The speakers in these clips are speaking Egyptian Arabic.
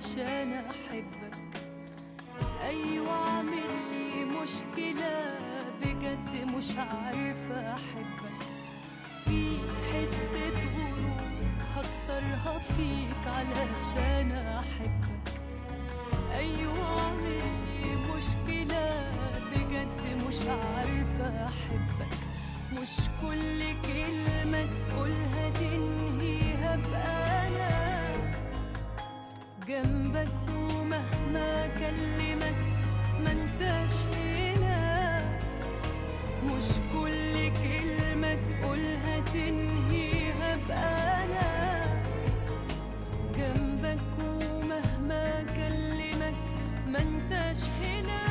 علشان احبك ايوه عامل لي مشكلة بجد مش عارفة احبك فيك حتة غرور هكسرها فيك علشان احبك ايوه عامل لي مشكلة بجد مش عارفة احبك مش كل كلمة تقولها تنهيها بقى انا جنبك ومهما كلمك ما انتش هنا مش كل كلمة تقولها تنهيها بقى انا جنبك ومهما كلمك ما انتش هنا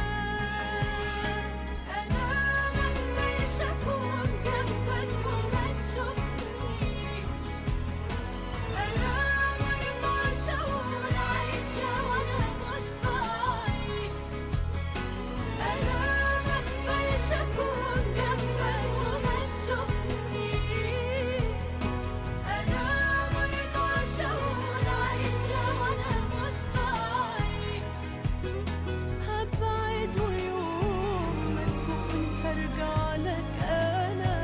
انا ما اقدرش اكون جنبك وما تشوفنيش انا ما ينفعش اقول عايشه وانا مش طايق انا ما اقدرش اكون جنبك وما تشوفنيش انا ما ينفعش اقول عايشه وانا مش طايق هبعد ويوم ما تفوقني هرجع لك انا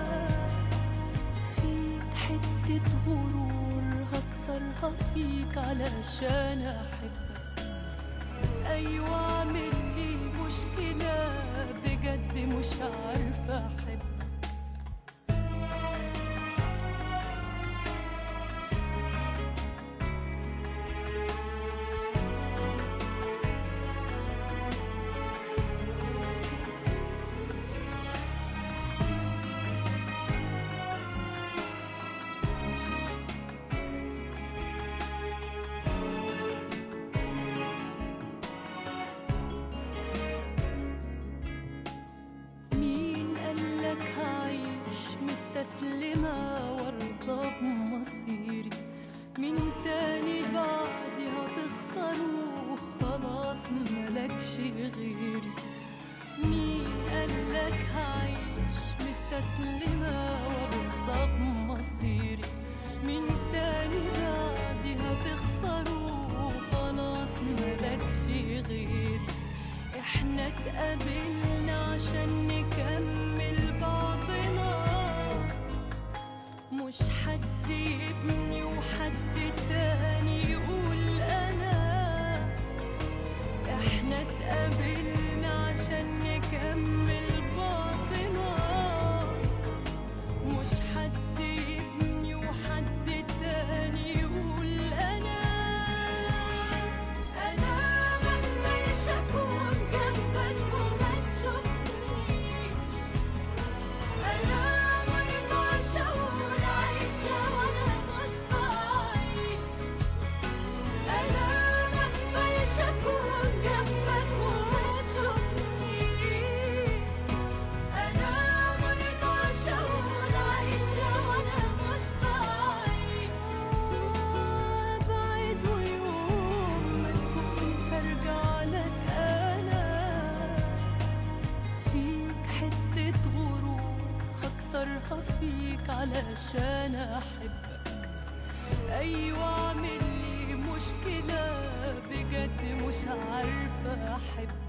فيك حتة غرور هكسرها فيك علشان احبك ايوه عامل لي مشكلة بجد مش عارفة احبك مين قالك هعيش مستسلمة وارضى بمصيري مين تاني بعدي هتخسره خلاص ملكش غيري مين قالك هعيش مستسلمة وارضى بمصيري مين تاني بعدي هتخسره خلاص ملكش غيري احنا اتقابلنا عشان نكمل بعضنا مش حد يبني وحد تاني يقول انا احنا اتقابلنا عشان نكمل بعضنا مش حد يبني وحد تاني يقول انا انا ما اقدرش اكون جنبك وما تشوفنيش انا ما ينفعش اقول عايشه وانا مش طايق انا ما اقدرش اكون جنبك وما تشوفنيش انا ما ينفعش اقول عايشه وانا مش طايق ابعد ويوم ما تفوقني هرجع لك انا فيك حتة غرور هكسرها فيك علشان احبك ايوه عامل لي مشكلة بجد مش عارفة احبك